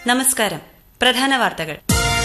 നമസ്കാരം പ്രധാന വാർത്തകൾ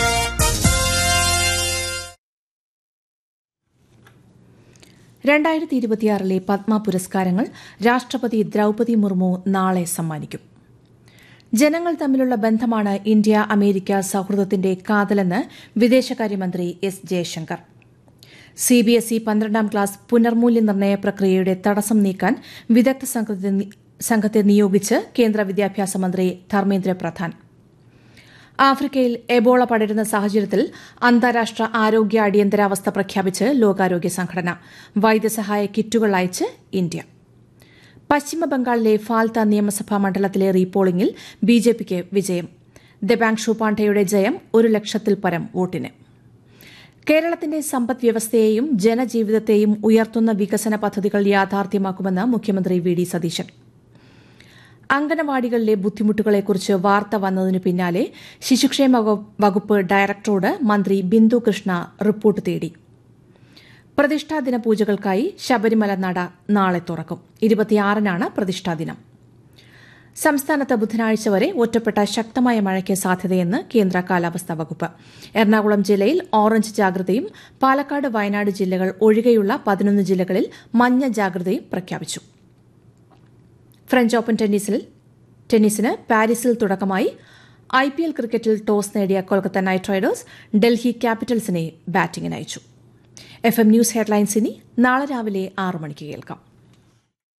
രണ്ടായിരത്തി ഇരുപത്തിയാറിലെ പത്മ പുരസ്കാരങ്ങൾ രാഷ്ട്രപതി ദ്രൌപതി മുർമു നാളെ സമ്മാനിക്കും ജനങ്ങൾ തമ്മിലുള്ള ബന്ധമാണ് ഇന്ത്യ അമേരിക്ക സൌഹൃദത്തിന്റെ കാതലെന്ന് വിദേശകാര്യമന്ത്രി എസ് ജയശങ്കർ സിബിഎസ്ഇ പന്ത്രണ്ടാം ക്ലാസ് പുനർമൂല്യനിർണ്ണയ പ്രക്രിയയുടെ തടസ്സം നീക്കാൻ വിദഗ്ധ സംഘത്തെ നിയോഗിച്ച് കേന്ദ്ര വിദ്യാഭ്യാസ മന്ത്രി ധർമ്മേന്ദ്ര പ്രധാൻ ആഫ്രിക്കയിൽ എബോള പടരുന്ന സാഹചര്യത്തിൽ അന്താരാഷ്ട്ര ആരോഗ്യ അടിയന്തരാവസ്ഥ പ്രഖ്യാപിച്ച് ലോകാരോഗ്യ സംഘടന വൈദ്യസഹായ കിറ്റുകൾ അയച്ച് ഇന്ത്യ പശ്ചിമബംഗാളിലെ ഫാൽത്ത നിയമസഭാ മണ്ഡലത്തിലെ റീപോളിംഗിൽ ബിജെപിക്ക് വിജയം ദബാങ്ഷു പാണ്ഡെയുടെ ജയം ഒരു ലക്ഷത്തിൽ പരം വോട്ടിന് കേരളത്തിന്റെ സമ്പദ് വ്യവസ്ഥയെയും ജനജീവിതത്തെയും ഉയർത്തുന്ന വികസന പദ്ധതികൾ യാഥാർത്ഥ്യമാക്കുമെന്ന് മുഖ്യമന്ത്രി വി ഡി സതീശൻ അംഗനവാടികളിലെ ബുദ്ധിമുട്ടുകളെക്കുറിച്ച് വാർത്ത വന്നതിനു പിന്നാലെ ശിശുക്ഷേമ വകുപ്പ് ഡയറക്ടറോട് മന്ത്രി ബിന്ദു കൃഷ്ണ റിപ്പോർട്ട് തേടി പ്രതിഷ്ഠാദിന പൂജകൾക്കായി ശബരിമല നട നാളെ തുറക്കും ഇരുപത്തിയാറിനാണ് പ്രതിഷ്ഠാദിനം സംസ്ഥാനത്ത് ബുധനാഴ്ച വരെ ഒറ്റപ്പെട്ട ശക്തമായ മഴയ്ക്ക് സാധ്യതയെന്ന് കേന്ദ്ര കാലാവസ്ഥാ വകുപ്പ് എറണാകുളം ജില്ലയിൽ ഓറഞ്ച് ജാഗ്രതയും പാലക്കാട് വയനാട് ജില്ലകൾ ഒഴികെയുള്ള പതിനൊന്ന് ജില്ലകളിൽ മഞ്ഞ ജാഗ്രതയും പ്രഖ്യാപിച്ചു ഫ്രഞ്ച് ഓപ്പൺ ടെന്നീസിൽ ടെന്നീസിന് പാരീസിൽ തുടക്കമായി ഐ പി എൽ ക്രിക്കറ്റിൽ ടോസ് നേടിയ കൊൽക്കത്ത നൈറ്റ് റൈഡേഴ്സ് ഡൽഹി ക്യാപിറ്റൽസിനെ ബാറ്റിംഗിന് അയച്ചു എഫ് എം ന്യൂസ് ഹെഡ്ലൈൻസ് ഇനി നാളെ രാവിലെ ആറ് മണിക്ക് കേൾക്കാം